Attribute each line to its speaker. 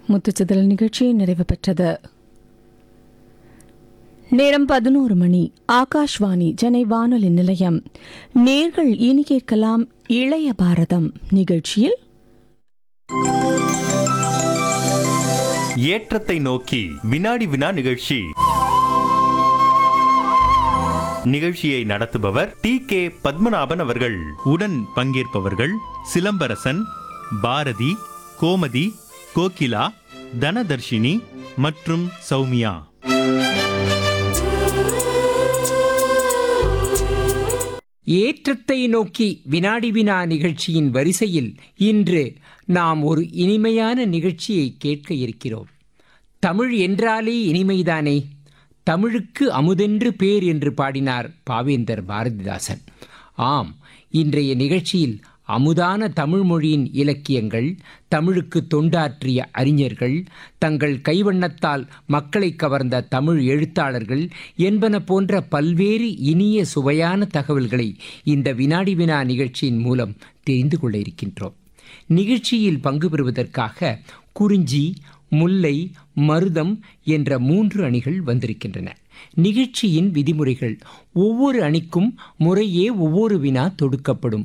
Speaker 1: முத்துச்சிதறல் நிகழ்ச்சி நிறைவு பெற்றது நேரம் பதினோரு மணி ஆகாஷ்வாணி சென்னை வானொலி நிலையம் நேர்கள் இனி கேட்கலாம் இளைய பாரதம் நிகழ்ச்சியில்
Speaker 2: ஏற்றத்தை நோக்கி வினாடி வினா நிகழ்ச்சி நிகழ்ச்சியை நடத்துபவர் டி கே பத்மநாபன் அவர்கள் உடன் பங்கேற்பவர்கள் சிலம்பரசன் பாரதி கோமதி கோகிலா தனதர்ஷினி மற்றும் சௌமியா
Speaker 3: ஏற்றத்தை நோக்கி வினாடி வினா நிகழ்ச்சியின் வரிசையில் இன்று நாம் ஒரு இனிமையான நிகழ்ச்சியை கேட்க இருக்கிறோம் தமிழ் என்றாலே இனிமைதானே தமிழுக்கு அமுதென்று பேர் என்று பாடினார் பாவேந்தர் பாரதிதாசன் ஆம் இன்றைய நிகழ்ச்சியில் அமுதான தமிழ் மொழியின் இலக்கியங்கள் தமிழுக்கு தொண்டாற்றிய அறிஞர்கள் தங்கள் கைவண்ணத்தால் மக்களை கவர்ந்த தமிழ் எழுத்தாளர்கள் என்பன போன்ற பல்வேறு இனிய சுவையான தகவல்களை இந்த வினாடி வினா நிகழ்ச்சியின் மூலம் தெரிந்து கொள்ள இருக்கின்றோம் நிகழ்ச்சியில் பங்கு பெறுவதற்காக குறிஞ்சி முல்லை மருதம் என்ற மூன்று அணிகள் வந்திருக்கின்றன நிகழ்ச்சியின் விதிமுறைகள் ஒவ்வொரு அணிக்கும் முறையே ஒவ்வொரு வினா தொடுக்கப்படும்